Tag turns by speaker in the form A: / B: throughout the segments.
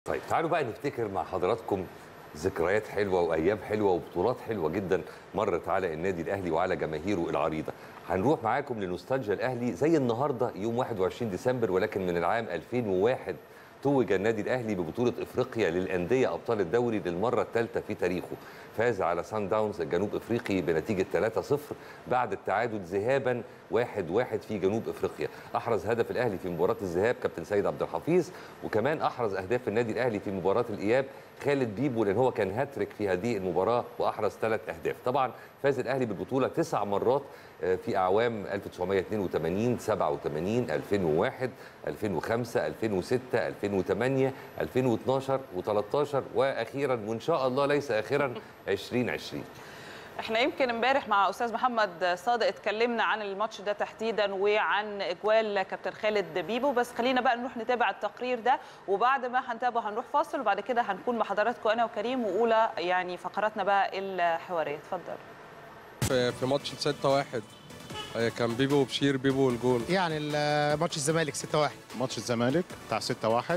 A: طيب تعالوا بقى نفتكر مع حضراتكم ذكريات حلوه وايام حلوه وبطولات حلوه جدا مرت على النادي الاهلي وعلى جماهيره العريضه. هنروح معاكم لنوستالجيا الاهلي زي النهارده يوم 21 ديسمبر ولكن من العام 2001 توج النادي الاهلي ببطوله افريقيا للانديه ابطال الدوري للمره الثالثه في تاريخه. فاز على سان داونز الجنوب افريقي بنتيجه 3-0 بعد التعادل ذهابا 1-1 في جنوب افريقيا. احرز هدف الاهلي في مباراه الذهاب كابتن سيد عبد الحفيظ وكمان احرز اهداف النادي الاهلي في مباراه الاياب خالد بيبو لان هو كان هاتريك في هذه المباراه واحرز ثلاث اهداف. طبعا فاز الاهلي بالبطوله تسع مرات في اعوام 1982 87 2001 2005 2006 2008 2012 و13 واخيرا وان شاء الله ليس اخرا 2020
B: احنا يمكن امبارح مع استاذ محمد صادق اتكلمنا عن الماتش ده تحديدا وعن اجوال كابتن خالد بيبو بس خلينا بقى نروح نتابع التقرير ده وبعد ما هنتابعه هنروح فاصل وبعد كده هنكون مع حضراتكم انا وكريم واولى يعني فقراتنا بقى الحواريه اتفضل
C: في في ماتش 6 1 كان بيبو وبشير بيبو والجول
D: يعني ماتش الزمالك 6 1
E: ماتش الزمالك بتاع 6 1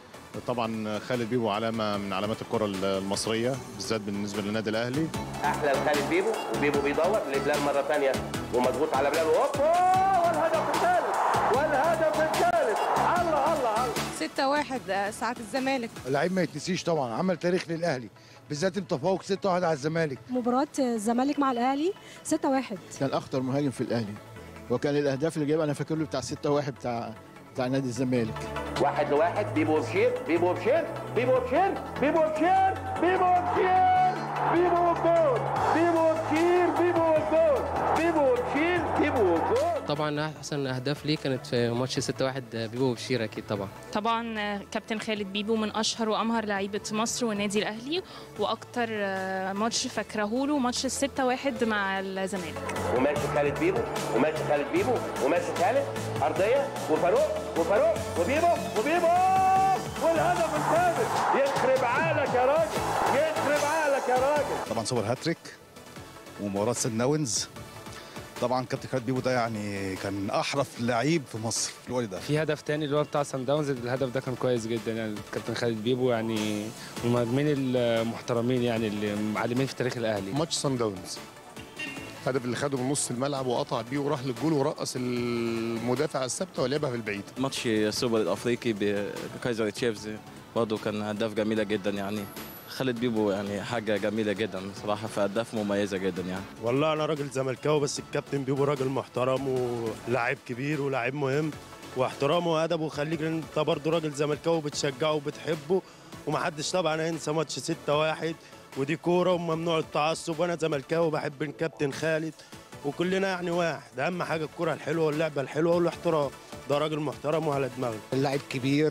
E: طبعا خالد بيبو علامه من علامات الكره المصريه بالذات بالنسبه للنادي الاهلي
F: احلى لخالد بيبو وبيبو بيدور لبلال مره ثانيه ومضغوط على بلال اوبا والهدف الثالث والهدف الثالث الله الله الله
G: 6 1 ساعة الزمالك
D: لعيب ما يتنسيش طبعا عمل تاريخ للاهلي بالذات التفوق 6 1 على الزمالك
G: مباراة الزمالك مع الأهلي 6 1
H: كان اخطر مهاجم في الاهلي وكان الاهداف اللي جايبها انا فاكر له بتاع 6 1 بتاع بتاع نادي الزمالك
F: واحد لواحد بيبو وبشير بيبو وبشير بيبو وبشير بيبو وبشير بيبو وبشير بيبو وجول بيبو وبشير بيبو وجول بيبو وبشير بيبو وجول
I: طبعا احسن اهداف ليه كانت في ماتش 6 1 بيبو وبشير اكيد طبعا
J: طبعا كابتن خالد بيبو من اشهر وامهر لعيبه مصر والنادي الاهلي واكتر ماتش فاكره له ماتش 6 1 مع الزمالك
F: وماشي خالد بيبو وماشي خالد بيبو وماشي خالد ارضيه وفاروق وفاروق وبيبو وبيبو والهدف الثالث يخرب عقلك يا راجل يخرب عقلك يا راجل
E: طبعا سوبر هاتريك ومباراه سان داونز طبعا كابتن خالد بيبو ده يعني كان احرف لعيب في مصر في الوقت ده
C: في هدف تاني اللي هو بتاع سان داونز الهدف ده كان كويس جدا يعني كابتن خالد بيبو يعني من المهاجمين المحترمين يعني اللي معلمين في تاريخ الاهلي
D: ماتش سان داونز الهدف اللي خده من نص الملعب وقطع بيه وراح للجول ورقص المدافع على الثابته ولعبها في البعيد
K: ماتش السوبر الافريقي بكايزر تشيفز برضه كان هداف جميله جدا يعني خالد بيبو يعني حاجه جميله جدا صراحه في اهداف مميزه جدا يعني
L: والله انا راجل زملكاوي بس الكابتن بيبو راجل محترم ولاعب كبير ولاعب مهم واحترامه وادبه يخليك انت برضه راجل زملكاوي بتشجعه وبتحبه ومحدش طبعا هينسى ماتش 6 1 ودي كوره وممنوع التعصب وانا زملكاوي بحب الكابتن خالد وكلنا يعني واحد اهم حاجه الكره الحلوه واللعبه الحلوه والاحترام ده راجل محترم وعلى دماغه
D: لاعب كبير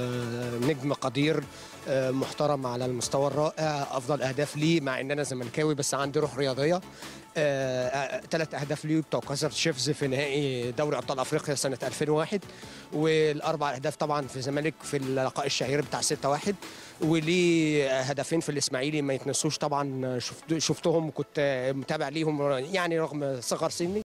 D: نجم قدير محترم على المستوى الرائع افضل اهداف ليه مع ان انا زملكاوي بس عندي روح رياضيه ثلاث اهداف ليه بتوع كايزر تشيفز في نهائي دوري ابطال افريقيا سنه 2001 والاربع اهداف طبعا في الزمالك في اللقاء الشهير بتاع 6 1 وليه هدفين في الاسماعيلي ما يتنسوش طبعا شفت شفتهم وكنت متابع ليهم يعني رغم صغر سني